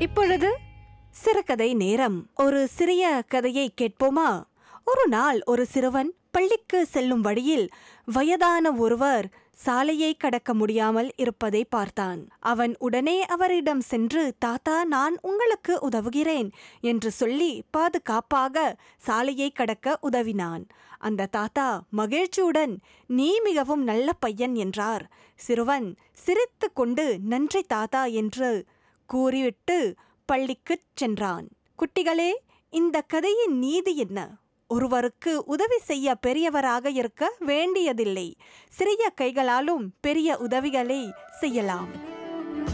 இப்பொழுது சிறுகதை நேரம் ஒரு சிறிய கதையை கேட்போமா ஒரு நாள் ஒரு சிறுவன் பள்ளிக்கு செல்லும் வழியில் வயதான ஒருவர் சாலையை கடக்க முடியாமல் இருப்பதை பார்த்தான் அவன் உடனே அவரிடம் சென்று தாத்தா நான் உங்களுக்கு உதவுகிறேன் என்று சொல்லி பாதுகாப்பாக சாலையை கடக்க உதவினான் அந்த தாத்தா மகிழ்ச்சியுடன் நீ மிகவும் நல்ல பையன் என்றார் சிறுவன் சிரித்து கொண்டு நன்றி தாத்தா என்று கூறிவிட்டு பள்ளிக்குச் சென்றான் குட்டிகளே இந்த கதையின் நீதி என்ன ஒருவருக்கு உதவி செய்ய பெரியவராக இருக்க வேண்டியதில்லை சிறிய கைகளாலும் பெரிய உதவிகளை செய்யலாம்